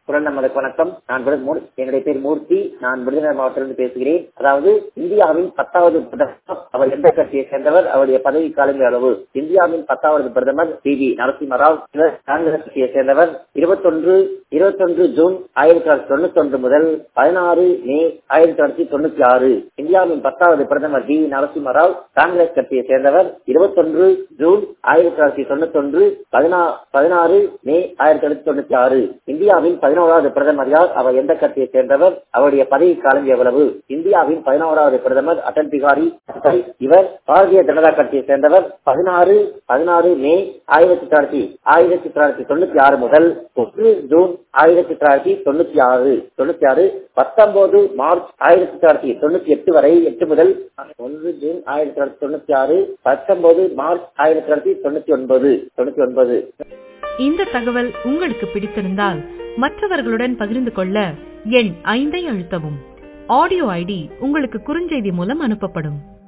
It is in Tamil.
குரல் நமக்கு வணக்கம் நான் விருது மூர்- என்னுடைய பேர் மூர்த்தி நான் விருதுநகர் மாவட்டத்திலிருந்து பேசுகிறேன் அதாவது இந்தியாவின் பத்தாவது பிரதமர் அவர் எந்த கட்சியை சேர்ந்தவர் அவருடைய பதவி காலங்கள் அளவு இந்தியாவின் பத்தாவது பிரதமர் பி வி நரசிம்மராவ் இவர் காங்கிரஸ் கட்சியை சேர்ந்தவர் இருபத்தொன்று இருபத்தொன்று ஜூன் ஆயிரத்தி தொள்ளாயிரத்தி தொண்ணூத்தி ஒன்று முதல் பதினாறு மே ஆயிரத்தி தொள்ளாயிரத்தி தொண்ணூத்தி ஆறு இந்தியாவின் பத்தாவது பிரதமர் வி நரசிம்மராவ் காங்கிரஸ் கட்சியை சேர்ந்தவர் இருபத்தொன்று ஜூன் ஆயிரத்தி தொள்ளாயிரத்தி தொண்ணூத்தி ஒன்று பதினாறு மே ஆயிரத்தி தொள்ளாயிரத்தி தொண்ணூத்தி ஆறு இந்தியாவின் பதினோராவது பிரதமர் யார் அவர் எந்த கட்சியை சேர்ந்தவர் அவருடைய பதவி காலம் எவ்வளவு இந்தியாவின் பதினோராவது பிரதமர் அடல் பிகாரி வாஜ்பாய். இவர் பாரதிய ஜனதா கட்சியை சேர்ந்தவர் பதினாறு பதினாறு மே ஆயிரத்தி தொள்ளாயிரத்தி ஆயிரத்தி தொள்ளாயிரத்தி தொண்ணூத்தி ஆறு முதல் ஒன்று ஜூன் ஆயிரத்தி தொள்ளாயிரத்தி தொண்ணூத்தி ஆறு தொண்ணூத்தி ஆறு பத்தொன்பது மார்ச் ஆயிரத்தி தொள்ளாயிரத்தி தொண்ணூத்தி எட்டு வரை எட்டு முதல் ஒன்று ஜூன் ஆயிரத்தி தொள்ளாயிரத்தி தொண்ணூத்தி ஆறு பத்தொன்பது மார்ச் ஆயிரத்தி தொள்ளாயிரத்தி தொண்ணூத்தி ஒன்பது தொண்ணூத்தி ஒன்பது இந்த தகவல் உங்களுக்கு பிடித்திருந்தால் மற்றவர்களுடன் பகிர்ந்து கொள்ள எண் ஐந்தை அழுத்தவும் ஆடியோ ஐடி உங்களுக்கு குறுஞ்செய்தி மூலம் அனுப்பப்படும்